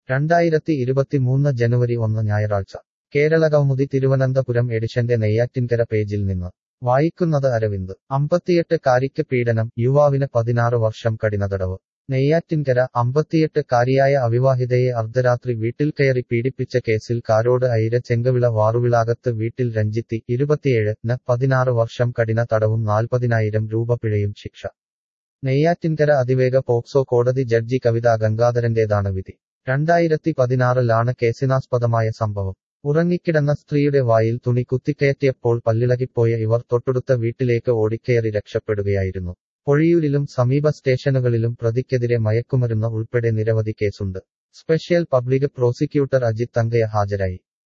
രണ്ടായിരത്തി ഇരുപത്തിമൂന്ന് ജനുവരി ഒന്ന് ഞായറാഴ്ച കേരള കൗമുദി തിരുവനന്തപുരം എഡിഷന്റെ നെയ്യാറ്റിൻകര പേജിൽ നിന്ന് വായിക്കുന്നത് അരവിന്ദ് അമ്പത്തിയെട്ട് കാരിക്ക് പീഡനം യുവാവിന് പതിനാറ് വർഷം കഠിനതടവ് നെയ്യാറ്റിൻകര അമ്പത്തിയെട്ട് കാരിയായ അവിവാഹിതയെ അർദ്ധരാത്രി വീട്ടിൽ കയറി പീഡിപ്പിച്ച കേസിൽ കാരോട് ഐര ചെങ്കവിള വാറുവിളാകത്ത് വീട്ടിൽ രഞ്ജിത്തി ഇരുപത്തിയേഴ് ന് പതിനാറ് വർഷം കഠിന തടവും നാൽപ്പതിനായിരം രൂപ പിഴയും ശിക്ഷ നെയ്യാറ്റിൻകര അതിവേഗ പോക്സോ കോടതി ജഡ്ജി കവിത ഗംഗാധരന്റേതാണ് വിധി രണ്ടായിരത്തി പതിനാറിലാണ് കേസിനാസ്പദമായ സംഭവം ഉറങ്ങിക്കിടന്ന സ്ത്രീയുടെ വായിൽ തുണി കുത്തിക്കയറ്റിയപ്പോൾ പല്ലിളകിപ്പോയ ഇവർ തൊട്ടടുത്ത വീട്ടിലേക്ക് ഓടിക്കയറി രക്ഷപ്പെടുകയായിരുന്നു പൊഴിയൂരിലും സമീപ സ്റ്റേഷനുകളിലും പ്രതിക്കെതിരെ മയക്കുമരുന്ന് ഉൾപ്പെടെ നിരവധി കേസുണ്ട് സ്പെഷ്യൽ പബ്ലിക് പ്രോസിക്യൂട്ടർ അജിത് തങ്കയ ഹാജരായി